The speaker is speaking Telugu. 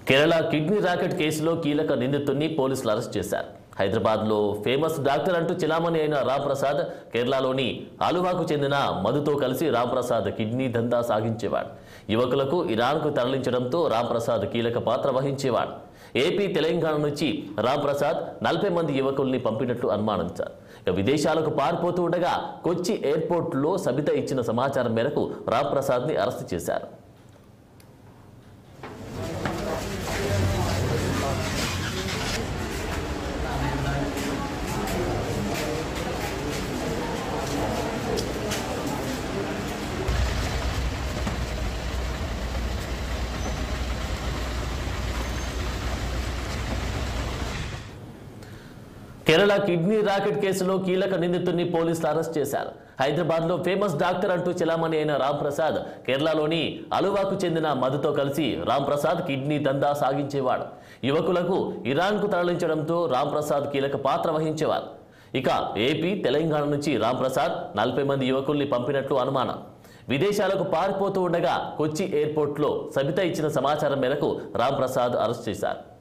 కేరళ కిడ్నీ రాకెట్ కేసులో కీలక నిందితుడిని పోలీసులు అరెస్ట్ చేశారు హైదరాబాద్లో ఫేమస్ డాక్టర్ అంటూ చిలామణి అయిన రాంప్రసాద్ కేరళలోని ఆలువాకు చెందిన మధుతో కలిసి రాంప్రసాద్ కిడ్నీ దందా సాగించేవాడు యువకులకు ఇరాన్కు తరలించడంతో రాంప్రసాద్ కీలక పాత్ర వహించేవాడు ఏపీ తెలంగాణ నుంచి రాంప్రసాద్ నలభై మంది యువకుల్ని పంపినట్లు అనుమానించారు ఇక విదేశాలకు పారిపోతూ ఉండగా కొచ్చి ఎయిర్పోర్ట్లో సబిత ఇచ్చిన సమాచారం మేరకు రాంప్రసాద్ని అరెస్టు చేశారు కేరళ కిడ్నీ రాకెట్ కేసులో కీలక నిందితుడిని పోలీసులు అరెస్ట్ చేశారు హైదరాబాద్ లో ఫేమస్ డాక్టర్ అంటూ చెలామణి అయిన రామ్ ప్రసాద్ కేరళలోని అలువాకు చెందిన మధుతో కలిసి రామ్ ప్రసాద్ కిడ్నీ దందా సాగించేవాడు యువకులకు ఇరాన్కు తరలించడంతో రామ్ ప్రసాద్ కీలక పాత్ర వహించేవారు ఇక ఏపీ తెలంగాణ నుంచి రామ్ ప్రసాద్ నలభై మంది యువకుల్ని పంపినట్లు అనుమానం విదేశాలకు పారిపోతూ ఉండగా కొచ్చి ఎయిర్పోర్ట్లో సబిత ఇచ్చిన సమాచారం మేరకు రామ్ ప్రసాద్ అరెస్ట్ చేశారు